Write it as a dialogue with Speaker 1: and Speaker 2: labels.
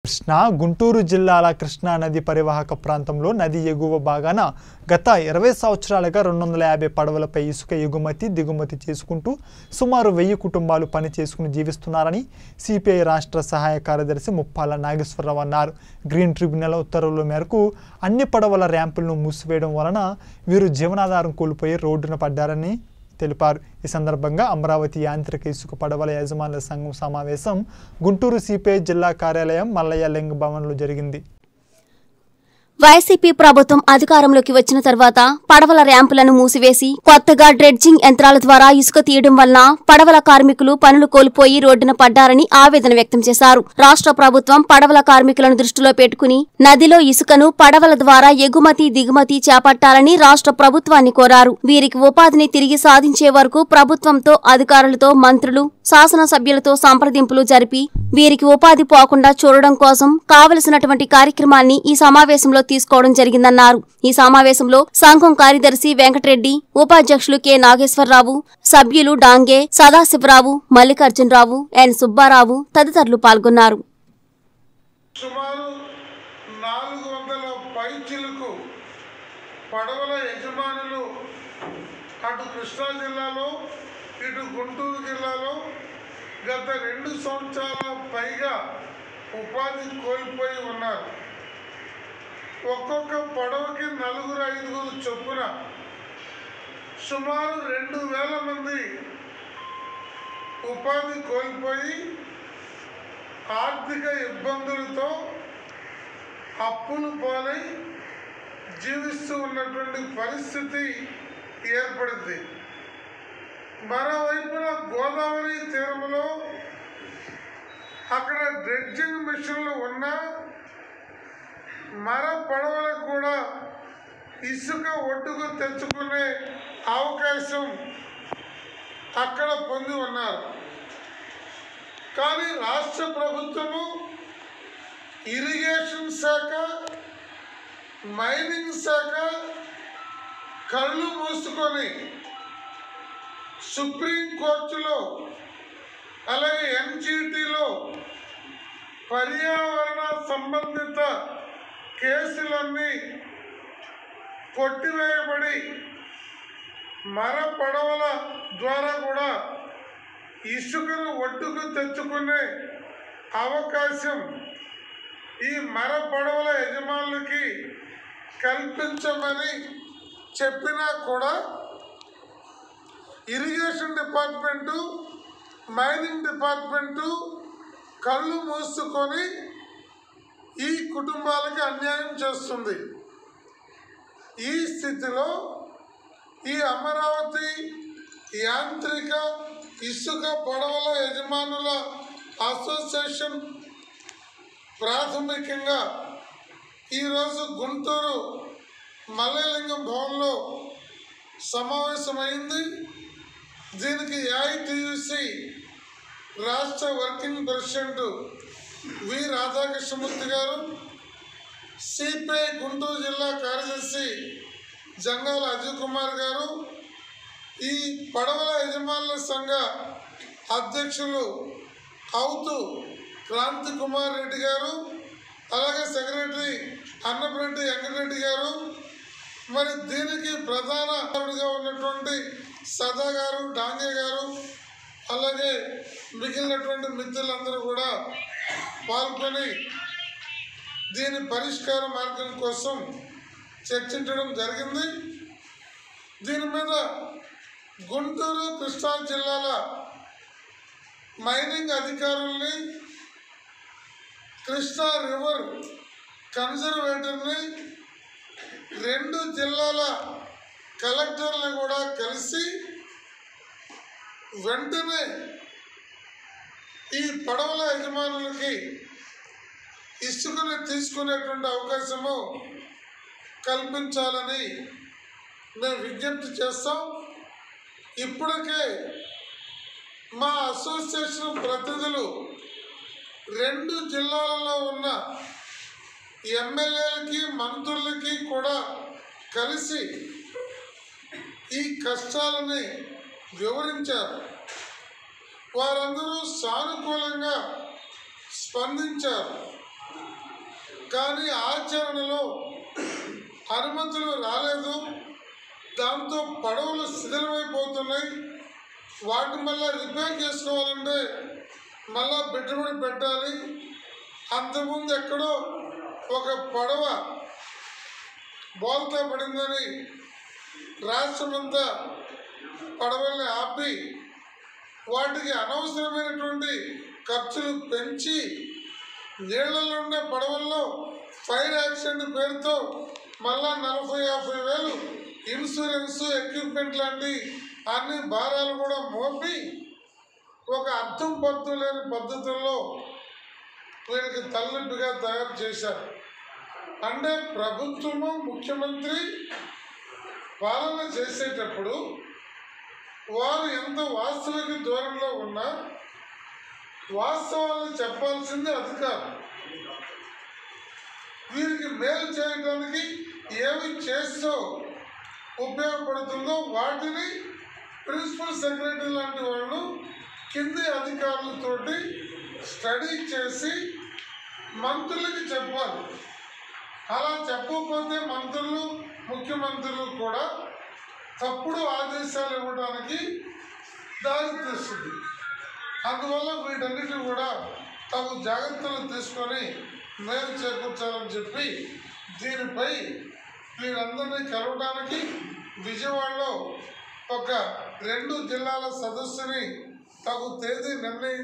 Speaker 1: కృష్ణ గుంటూరు జిల్లాల కృష్ణా నది పరివాహక ప్రాంతంలో నది ఎగువ భాగాన గత ఇరవై సంవత్సరాలుగా రెండు వందల యాభై పడవలపై ఇసుక ఎగుమతి దిగుమతి చేసుకుంటూ సుమారు వెయ్యి కుటుంబాలు పని చేసుకుని జీవిస్తున్నారని సిపిఐ రాష్ట్ర సహాయ కార్యదర్శి ముప్పాల నాగేశ్వరరావు అన్నారు గ్రీన్ ట్రిబ్యునల్ ఉత్తర్వుల మేరకు అన్ని పడవల ర్యాంపులను మూసివేయడం వలన వీరు జీవనాధారం కోల్పోయి రోడ్డున పడ్డారని తెలిపారు ఈ సందర్భంగా అమరావతి యాంత్రిక ఇసుక పడవల యజమానుల సంఘం సమావేశం గుంటూరు సిపిఐ జిల్లా కార్యాలయం మల్లయ్య లింగ భవన్లో జరిగింది
Speaker 2: వైసీపీ ప్రభుత్వం అధికారంలోకి వచ్చిన తర్వాత పడవల ర్యాంపులను మూసివేసి కొత్తగా డ్రెడ్జింగ్ యంత్రాల ద్వారా ఇసుక తీయడం వలన పడవల కార్మికులు పనులు కోల్పోయి రోడ్డున పడ్డారని ఆవేదన వ్యక్తం చేశారు రాష్ట్ర ప్రభుత్వం పడవల కార్మికులను దృష్టిలో పెట్టుకుని నదిలో ఇసుకను పడవల ద్వారా ఎగుమతి దిగుమతి చేపట్టాలని రాష్ట్ర ప్రభుత్వాన్ని కోరారు వీరికి ఉపాధిని తిరిగి సాధించే వరకు ప్రభుత్వంతో అధికారులతో మంత్రులు శాసనసభ్యులతో సంప్రదింపులు జరిపి వీరికి ఉపాధి పోకుండా చూడడం కోసం కావలసినటువంటి కార్యక్రమాన్ని ఈ సమావేశంలో తీసుకోవడం జరిగిందన్నారు ఈ సమావేశంలో సంఘం కార్యదర్శి వెంకటరెడ్డి ఉపాధ్యక్షులు కె నాగేశ్వరరావు సభ్యులు డాంగే సదాశివరావు మల్లికార్జునరావు ఎన్ సుబ్బారావు తదితరులు పాల్గొన్నారు
Speaker 3: సుమారు నాలుగు వందల పైచిలకు పడవల యజమానులు అటు కృష్ణా జిల్లాలో ఇటు గుంటూరు జిల్లాలో గత రెండు సంవత్సరాల పైగా ఉపాధి కోల్పోయి ఉన్నారు ఒక్కొక్క పడవకి నలుగురు ఐదుగురు చొప్పున సుమారు రెండు వేల మంది ఉపాధి కోల్పోయి ఆర్థిక ఇబ్బందులతో అప్పులు పాలై జీవిస్తూ ఉన్నటువంటి పరిస్థితి ఏర్పడింది మరోవైపున గోదావరి తీరంలో అక్కడ డ్రెడ్జింగ్ మిషన్లు ఉన్నా మర పడవలకు కూడా ఇసుక ఒడ్డుకు తెచ్చుకునే అవకాశం అక్కడ పొంది ఉన్నారు కానీ రాష్ట్ర ప్రభుత్వము ఇరిగేషన్ శాఖ మైనింగ్ శాఖ కళ్ళు మూసుకొని సుప్రీంకోర్టులో అలాగే ఎన్జిటిలో పర్యావరణ సంబంధిత కేసులన్నీ కొట్టివేయబడి మర పడవల ద్వారా కూడా ఇసుకను ఒడ్డుకు తెచ్చుకునే అవకాశం ఈ మర పడవల యజమానులకి కల్పించమని చెప్పినా కూడా ఇరిగేషన్ డిపార్ట్మెంటు మైనింగ్ డిపార్ట్మెంటు కళ్ళు మూసుకొని ఈ కుటుంబాలకి అన్యాయం చేస్తుంది ఈ స్థితిలో ఈ అమరావతి యాంత్రిక ఇసుక పడవల యజమానుల అసోసియేషన్ ప్రాథమికంగా ఈరోజు గుంటూరు మల్లలింగం భవన్లో సమావేశమైంది దీనికి ఏఐటియుసి రాష్ట్ర వర్కింగ్ ప్రెసిడెంట్ వి రాధాకృష్ణమూర్తి గారు సిపిఐ గుంటూరు జిల్లా కార్యదర్శి జంగాల అజయ్ కుమార్ గారు ఈ పడవల యజమానుల సంఘ అధ్యక్షులు అవుతు క్రాంతి కుమార్ రెడ్డి గారు అలాగే సెక్రటరీ అన్నపరెడ్డి వెంకటరెడ్డి గారు మరి దీనికి ప్రధాన అధికారుడిగా ఉన్నటువంటి సదా గారు డాంగే గారు అలాగే మిగిలినటువంటి మిత్రులందరూ కూడా పాల్గొని దీని పరిష్కార మార్గం కోసం చర్చించడం జరిగింది దీని మీద గుంటూరు కృష్ణా జిల్లాల మైనింగ్ అధికారుల్ని కృష్ణా రివర్ కన్జర్వేటర్ని రెండు జిల్లాల కలెక్టర్లను కూడా కలిసి వెంటనే ఈ పడవల యజమానులకి ఇసుకను తీసుకునేటువంటి అవకాశము కల్పించాలని మేము విజ్ఞప్తి చేస్తాం ఇప్పటికే మా అసోసియేషన్ ప్రతినిధులు రెండు జిల్లాలలో ఉన్న ఎమ్మెల్యేలకి మంత్రులకి కూడా కలిసి ఈ కష్టాలని వివరించారు వారందరూ సానుకూలంగా స్పందించారు కానీ ఆచరణలో అనుమతులు రాలేదు దాంతో పడవలు శిథిలమైపోతున్నాయి వాటి మళ్ళా రిపేర్ చేసుకోవాలంటే మళ్ళా పెట్టుబడి పెట్టాలి అంతకుముందు ఎక్కడో ఒక పడవ బోల్తా పడిందని రాష్ట్రమంతా పడవల్ని ఆపి వాటికి అనవసరమైనటువంటి ఖర్చులు పెంచి నీళ్లలో ఉండే పడవల్లో ఫైర్ యాక్సిడెంట్ పేరుతో మళ్ళా నలభై యాభై వేలు ఇన్సూరెన్స్ ఎక్విప్మెంట్ లాంటి అన్ని భారాలు కూడా మోపి ఒక అర్థం పర్థం లేని పద్ధతుల్లో వీరికి తలనొప్పిగా తయారు చేశారు అంటే ప్రభుత్వము ముఖ్యమంత్రి పాలన చేసేటప్పుడు వారు ఎంత వాస్తవిక ధోరణిలో ఉన్నా వాస్తవాలను చెప్పాల్సింది అధికారం వీరికి మేలు చేయడానికి ఏమి చేస్తూ ఉపయోగపడుతుందో వాటిని ప్రిన్సిపల్ సెక్రటరీ లాంటి వాళ్ళు కింది అధికారులతోటి స్టడీ చేసి మంత్రులకి చెప్పాలి అలా చెప్పకపోతే మంత్రులు ముఖ్యమంత్రులు కూడా తప్పుడు ఆదేశాలు ఇవ్వడానికి దారి తీస్తుంది అందువల్ల వీటన్నిటి కూడా తగు జాగ్రత్తలు తీసుకొని మేలు చేకూర్చాలని చెప్పి దీనిపై వీరందరినీ కలవడానికి విజయవాడలో ఒక రెండు జిల్లాల సదస్సుని తగు తేదీ నిర్ణయించి